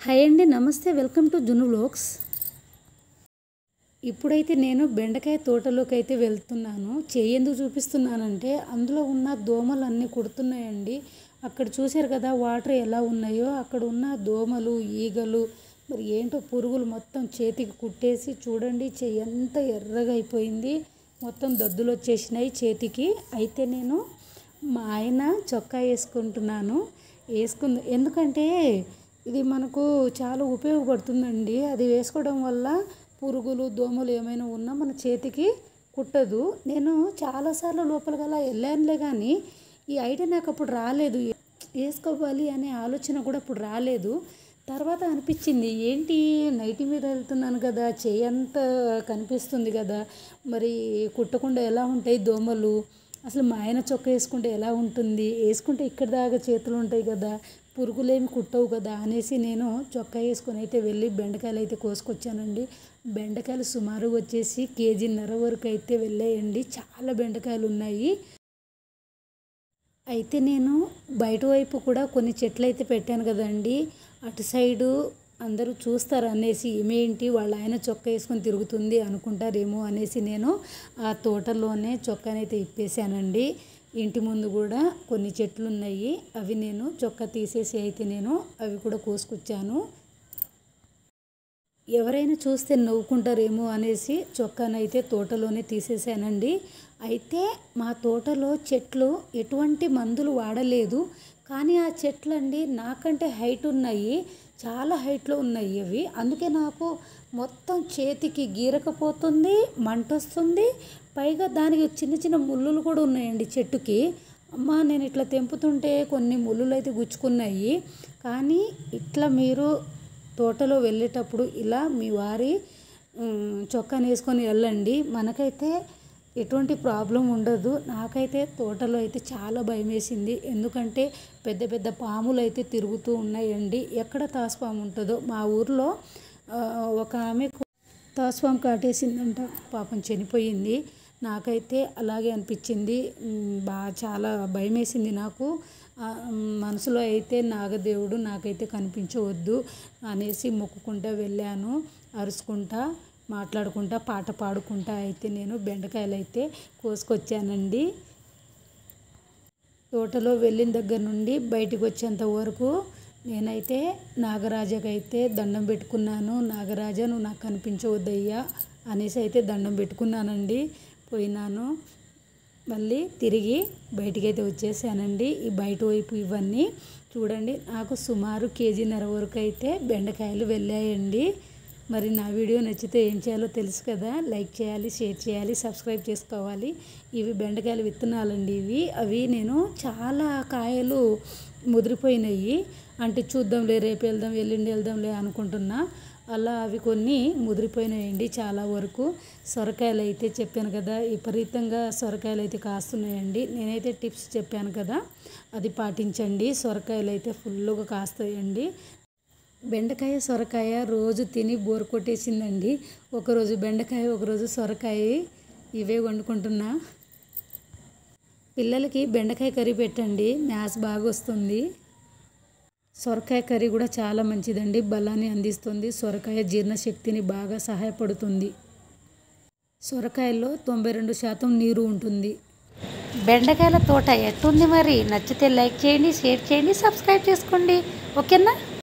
hi అండి నమస్తే welcome to జును vlogs ఇప్పుడైతే నేను బెండకాయ తోటలోకి అయితే వెళ్తున్నాను చేయి ఎందుకు చూపిస్తున్నానంటే అందులో ఉన్న దోమలు అన్నీ కుడుతున్నాయండి అక్కడ చూశారు కదా వాటర్ ఎలా ఉన్నాయో అక్కడ ఉన్న దోమలు ఈగలు మరి ఏంటో పురుగులు మొత్తం చేతికి కుట్టేసి చూడండి చెయ్యి ఎంత ఎర్రగా అయిపోయింది మొత్తం దద్దులు వచ్చేసినాయి చేతికి అయితే నేను మా ఆయన చొక్కా వేసుకుంటున్నాను వేసుకుంది ఎందుకంటే ఇది మనకు చాలా ఉపయోగపడుతుందండి అది వేసుకోవడం వల్ల పురుగులు దోమలు ఏమైనా ఉన్నా మన చేతికి కుట్టదు నేను చాలాసార్లు లోపలికి అలా వెళ్ళానులే కానీ ఈ ఐడియా నాకు అప్పుడు రాలేదు వేసుకోవాలి అనే ఆలోచన కూడా అప్పుడు రాలేదు తర్వాత అనిపించింది ఏంటి నైటి మీద వెళ్తున్నాను కదా చెయ్యి అంతా కనిపిస్తుంది కదా మరి కుట్టకుండా ఎలా ఉంటాయి దోమలు అసలు మా ఆయన చొక్కా వేసుకుంటే ఎలా ఉంటుంది వేసుకుంటే ఇక్కడ దాకా చేతులు ఉంటాయి కదా పురుగులేమి కుట్టవు కదా అనేసి నేను చొక్కా వేసుకొని అయితే వెళ్ళి బెండకాయలు అయితే కోసుకొచ్చానండి బెండకాయలు సుమారు వచ్చేసి కేజీన్నర వరకు అయితే వెళ్ళాయండి చాలా బెండకాయలు ఉన్నాయి అయితే నేను బయట వైపు కూడా కొన్ని చెట్లు అయితే పెట్టాను కదండి అటు సైడు అందరూ చూస్తారు అనేసి ఏమేంటి వాళ్ళ ఆయన చొక్కా వేసుకొని తిరుగుతుంది అనుకుంటారేమో అనేసి నేను ఆ తోటలోనే చొక్కానైతే ఇప్పేశానండి ఇంటి ముందు కూడా కొన్ని చెట్లు ఉన్నాయి అవి నేను చొక్కా తీసేసి అయితే నేను అవి కూడా కోసుకొచ్చాను ఎవరైనా చూస్తే నవ్వుకుంటారేమో అనేసి చొక్కానైతే తోటలోనే తీసేసానండి అయితే మా తోటలో చెట్లు ఎటువంటి మందులు వాడలేదు కానీ ఆ చెట్లు అండి నాకంటే హైట్ ఉన్నాయి చాలా హైట్లో ఉన్నాయి అవి అందుకే నాకు మొత్తం చేతికి గీరకపోతుంది మంట వస్తుంది పైగా దానికి చిన్న చిన్న ముళ్ళులు కూడా ఉన్నాయండి చెట్టుకి అమ్మ నేను ఇట్లా తెంపుతుంటే కొన్ని ముళ్ళులు అయితే గుచ్చుకున్నాయి కానీ ఇట్లా మీరు తోటలో వెళ్ళేటప్పుడు ఇలా మీ వారి ఉమ్, చొక్కాని వేసుకొని వెళ్ళండి మనకైతే ఎటువంటి ప్రాబ్లం ఉండదు నాకైతే తోటలో అయితే చాలా భయం వేసింది ఎందుకంటే పెద్ద పెద్ద పాములు అయితే తిరుగుతూ ఉన్నాయండి ఎక్కడ తాసుపాము ఉంటుందో మా ఊర్లో ఆ, ఒక ఆమె తాసుపాము కాటేసిందంట పాపం చనిపోయింది నాకైతే అలాగే అనిపించింది ఉమ్, బాగా చాలా భయం వేసింది నాకు ఆ, మనసులో అయితే నాగదేవుడు నాకైతే కనిపించవద్దు అనేసి మొక్కుకుంటా వెళ్ళాను అరుచుకుంటా మాట్లాడుకుంటా పాట పాడుకుంటా అయితే నేను బెండకాయలు అయితే కోసుకొచ్చానండి తోటలో వెళ్ళిన దగ్గర నుండి బయటికి వచ్చేంత వరకు నేనైతే నాగరాజకి అయితే దండం పెట్టుకున్నాను నాగరాజ నువ్వు నాకు కనిపించవద్దయ్యా అనేసి అయితే దండం పెట్టుకున్నానండి పోయినాను మళ్ళీ తిరిగి బయటికి అయితే వచ్చేసానండి ఈ బయట వైపు ఇవన్నీ చూడండి నాకు సుమారు కేజీన్నర వరకు అయితే బెండకాయలు వెళ్ళాయండి మరి నా వీడియో నచ్చితే ఏం చేయాలో తెలుసు కదా లైక్ చేయాలి షేర్ చేయాలి సబ్స్క్రైబ్ చేసుకోవాలి ఇవి బెండకాయల విత్తనాలండి ఇవి అవి నేను చాలా కాయలు ముదిరిపోయినాయి అంటే చూద్దాంలే రేపు వెళ్దాం ఎల్లుండి వెళ్దాంలే అనుకుంటున్నా అలా అవి కొన్ని ముదిరిపోయినాయండి చాలా వరకు సొరకాయలు అయితే చెప్పాను కదా విపరీతంగా సొరకాయలు అయితే కాస్తున్నాయండి నేనైతే టిప్స్ చెప్పాను కదా అది పాటించండి సొరకాయలు అయితే ఫుల్గా కాస్తాయండి బెండకాయ సొరకాయ రోజు తిని బోర్ కొట్టేసిందండి ఒకరోజు బెండకాయ ఒకరోజు సొరకాయ ఇవే వండుకుంటున్నా పిల్లలకి బెండకాయ కర్రీ పెట్టండి మ్యాథ్స్ బాగా వస్తుంది సొరకాయ కర్రీ కూడా చాలా మంచిదండి బలాన్ని అందిస్తుంది సొరకాయ జీర్ణశక్తిని బాగా సహాయపడుతుంది సొరకాయలో తొంభై రెండు శాతం నీరు ఉంటుంది బెండకాయల తోట ఎట్టుంది మరి నచ్చితే లైక్ చేయండి షేర్ చేయండి సబ్స్క్రైబ్ చేసుకోండి ఓకేనా